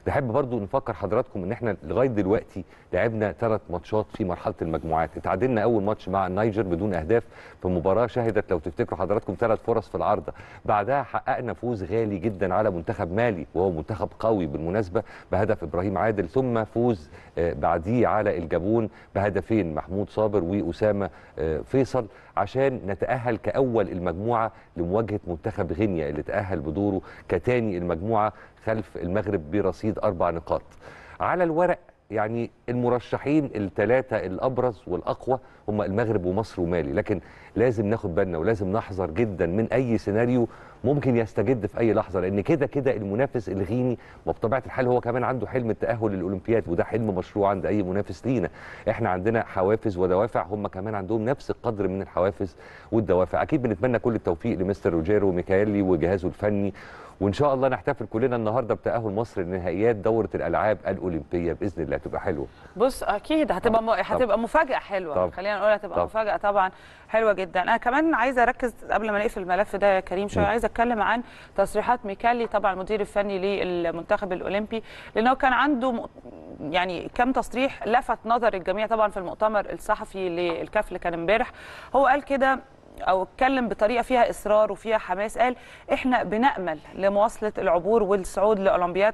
نحب برضو نفكر حضراتكم ان احنا لغايه دلوقتي لعبنا ثلاث ماتشات في مرحله المجموعات اتعادلنا اول ماتش مع النيجر بدون اهداف في مباراه شهدت لو تفتكروا حضراتكم ثلاث فرص في العارضه بعدها حققنا فوز غالي جدا على منتخب مالي وهو منتخب قوي بالمناسبه بهدف ابراهيم عادل ثم فوز آه، بعديه على الجابون بهدفين محمود صابر واسامه آه، فيصل عشان نتاهل كاول المجموعه لمواجهه منتخب غينيا اللي تاهل بدوره كتاني المجموعه خلف المغرب برصيد اربع نقاط على الورق يعني المرشحين الثلاثه الابرز والاقوى هم المغرب ومصر ومالي لكن لازم ناخد بالنا ولازم نحذر جدا من اي سيناريو ممكن يستجد في اي لحظه لان كده كده المنافس الغيني وبطبيعه الحال هو كمان عنده حلم التاهل للاولمبياد وده حلم مشروع عند اي منافس لينا احنا عندنا حوافز ودوافع هم كمان عندهم نفس القدر من الحوافز والدوافع اكيد بنتمنى كل التوفيق لمستر روجيرو وميكايلي وجهازه الفني وان شاء الله نحتفل كلنا النهارده بتاهل مصر لنهائيات دوره الالعاب الاولمبيه باذن الله تبقى حلوه بص اكيد هتبقى م... هتبقى مفاجاه حلوه طب. خلينا نقول هتبقى طب. مفاجاه طبعا حلوه جدا انا كمان عايزه اركز قبل ما نقفل الملف ده يا كريم شويه م. عايزه اتكلم عن تصريحات ميكالي طبعا المدير الفني للمنتخب الاولمبي لانه كان عنده م... يعني كم تصريح لفت نظر الجميع طبعا في المؤتمر الصحفي للكاف اللي كان امبارح هو قال كده او اتكلم بطريقه فيها اصرار وفيها حماس قال احنا بنامل لمواصله العبور والصعود لاولمبياد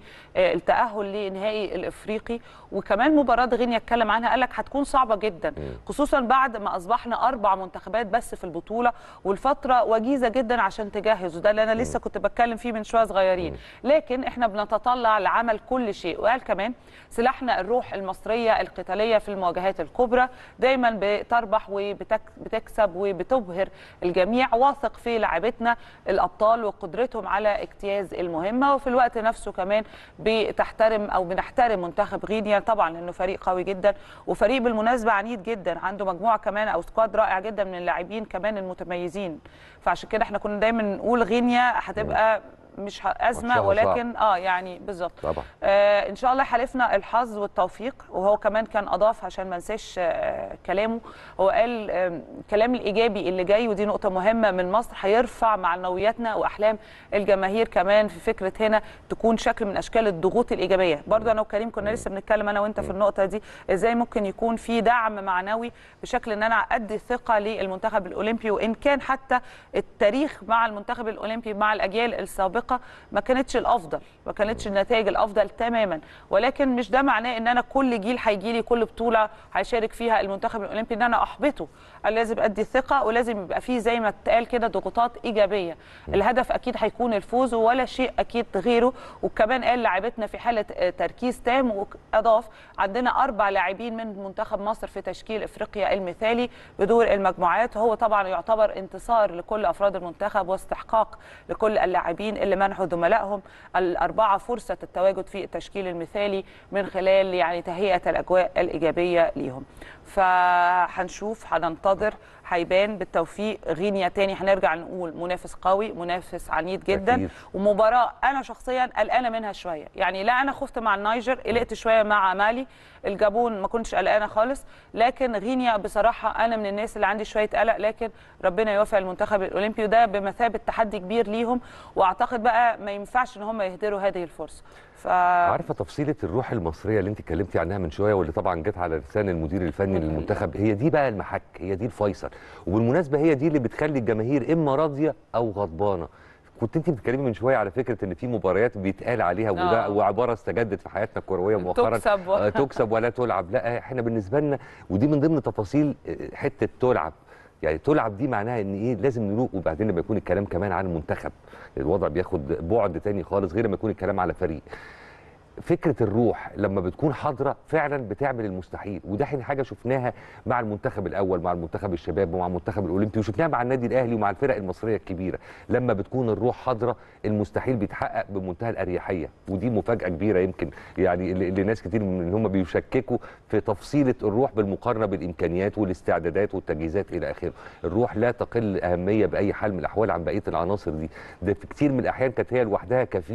والتاهل لنهائي الافريقي وكمان مباراه غينيا اتكلم عنها قال لك هتكون صعبه جدا خصوصا بعد ما اصبحنا اربع منتخبات بس في البطوله والفتره وجيزه جدا عشان تجهز وده اللي انا لسه كنت بتكلم فيه من شويه صغيرين لكن احنا بنتطلع لعمل كل شيء وقال كمان سلاحنا الروح المصريه القتاليه في المواجهات الكبرى دايما بتربح وبتكسب وبتبهر الجميع واثق في لاعبتنا الابطال وقدرتهم على اجتياز المهمه وفي الوقت نفسه كمان بتحترم او بنحترم منتخب غينيا طبعا لانه فريق قوي جدا وفريق بالمناسبه عنيد جدا عنده مجموعه كمان او سكواد رائع جدا من اللاعبين كمان المتميزين فعشان كده احنا كنا دايما نقول غينيا هتبقى مش ه- ازمه ماتشها ولكن اه يعني بالظبط طبعا آه ان شاء الله حالفنا الحظ والتوفيق وهو كمان كان اضاف عشان ما انساش آه كلامه هو قال آه الكلام الايجابي اللي جاي ودي نقطه مهمه من مصر هيرفع معنوياتنا واحلام الجماهير كمان في فكره هنا تكون شكل من اشكال الضغوط الايجابيه برضو انا وكريم كنا لسه بنتكلم انا وانت في النقطه دي ازاي ممكن يكون في دعم معنوي بشكل ان انا ادي ثقه للمنتخب الاولمبي وان كان حتى التاريخ مع المنتخب الاولمبي مع الاجيال السابقه ما كانتش الافضل ما كانتش النتائج الافضل تماما ولكن مش ده معناه ان انا كل جيل هيجي لي كل بطوله هيشارك فيها المنتخب الاولمبي ان انا احبطه أنا لازم ادي ثقه ولازم يبقى فيه زي ما اتقال كده ضغوطات ايجابيه الهدف اكيد هيكون الفوز ولا شيء اكيد غيره وكمان قال لاعبتنا في حاله آه، تركيز تام واضاف عندنا اربع لاعبين من منتخب مصر في تشكيل افريقيا المثالي بدور المجموعات هو طبعا يعتبر انتصار لكل افراد المنتخب واستحقاق لكل اللاعبين اللي منحوا زملائهم الاربعه فرصه التواجد في التشكيل المثالي من خلال يعني تهيئه الاجواء الايجابيه ليهم فهنشوف هننتظر هيبان بالتوفيق غينيا تاني هنرجع نقول منافس قوي منافس عنيد جدا أكيد. ومباراه انا شخصيا قلقانه منها شويه يعني لا انا خفت مع النيجر قلقت شويه مع مالي الجابون ما كنتش قلقانه خالص لكن غينيا بصراحه انا من الناس اللي عندي شويه قلق لكن ربنا يوفق المنتخب الاولمبي وده بمثابه تحدي كبير ليهم واعتقد بقى ما ينفعش ان هم يهدروا هذه الفرصه ف عارفه تفصيله الروح المصريه اللي انت اتكلمتي عنها من شويه واللي طبعا جت على لسان المدير الفني للمنتخب هي دي بقى المحك هي دي الفيصل وبالمناسبه هي دي اللي بتخلي الجماهير اما راضيه او غضبانه كنت انت بتتكلمي من شويه على فكره ان في مباريات بيتقال عليها وده آه. وعباره استجدت في حياتنا الكرويه مؤخرا تكسب و- آه، تكسب ولا تلعب لا احنا بالنسبه لنا ودي من ضمن تفاصيل آه، حته تلعب يعني تلعب دي معناها ان ايه لازم نروق وبعدين لما يكون الكلام كمان عن المنتخب الوضع بياخد بعد تاني خالص غير لما يكون الكلام على فريق فكره الروح لما بتكون حاضره فعلا بتعمل المستحيل وده احنا حاجه شفناها مع المنتخب الاول مع المنتخب الشباب ومع المنتخب الاولمبي وشفناها مع النادي الاهلي ومع الفرق المصريه الكبيره لما بتكون الروح حاضره المستحيل بيتحقق بمنتهى الاريحيه ودي مفاجاه كبيره يمكن يعني اللي اللي ناس كتير من هم بيشككوا في تفصيله الروح بالمقارنه بالامكانيات والاستعدادات والتجهيزات الى اخره الروح لا تقل اهميه باي حال من الاحوال عن بقيه العناصر دي ده في كتير من الاحيان كانت هي لوحدها كفيله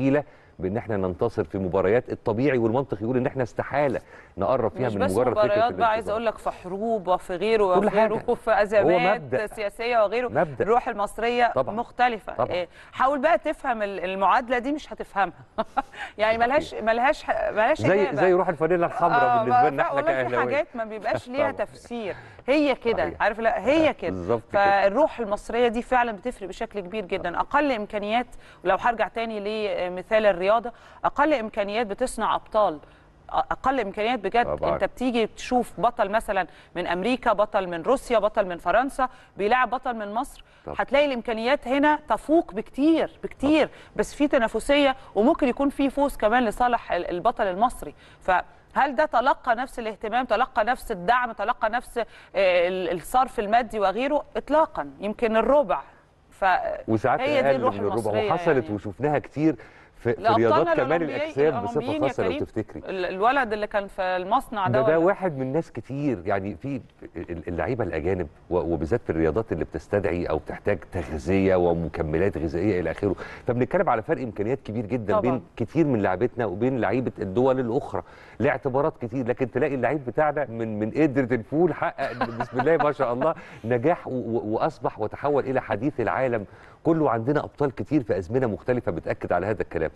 بان احنا ننتصر في مباريات الطبيعي والمنطق يقول ان احنا استحاله نقرب فيها مش من بس مجرد فكره مباريات بقى عايز الانتصار. اقول لك في حروب وفي غيره كل وفي غيره حاجة. وفي هو ازمات مبدأ. سياسيه وغيره مبدأ. الروح المصريه طبعاً. مختلفه طبعاً. إيه، حاول بقى تفهم ال- المعادله دي مش هتفهمها يعني ملهاش ملهاش ملهاش زي إجابة. زي روح الفانيلا الحمراء آه، بالنسبه ما- لنا احنا والله في كاهلاويه حاجات ما بيبقاش ليها طبعاً. تفسير هي كده صحيح. عارف لا هي كده بالظبط كده. فالروح المصريه دي فعلا بتفرق بشكل كبير جدا اقل امكانيات ولو هرجع تاني لمثال الرياضه اقل امكانيات بتصنع ابطال اقل امكانيات بجد طبعاً. انت بتيجي تشوف بطل مثلا من امريكا بطل من روسيا بطل من فرنسا بيلاعب بطل من مصر طبعاً. هتلاقي الامكانيات هنا تفوق بكتير بكتير بس في تنافسيه وممكن يكون في فوز كمان لصالح ال- البطل المصري فهل ده تلقى نفس الاهتمام تلقى نفس الدعم تلقى نفس آه، ال- الصرف المادي وغيره اطلاقا يمكن الربع ف وساعات هي دي اقل الروح من الربع المصريه وحصلت يعني. وشفناها كتير في, في لأبطالنا رياضات كمال الأولمبيين- الاجسام بصفه الأولمبيين يا خاصه لو كريم. تفتكري ال- الولد اللي كان في المصنع ده ده ده ولا- واحد من ناس كتير يعني في اللعيبه الاجانب و- وبالذات في الرياضات اللي بتستدعي او بتحتاج تغذيه ومكملات غذائيه الى اخره فبنتكلم على فرق امكانيات كبير جدا طبعاً. بين كتير من لعيبتنا وبين لعيبه الدول الاخرى لاعتبارات كتير لكن تلاقي اللعيب بتاعنا من من قدره الفول حقق بسم الله ما شاء الله نجاح و- و- واصبح وتحول الى حديث العالم كله عندنا ابطال كتير في ازمنه مختلفه بتاكد على هذا الكلام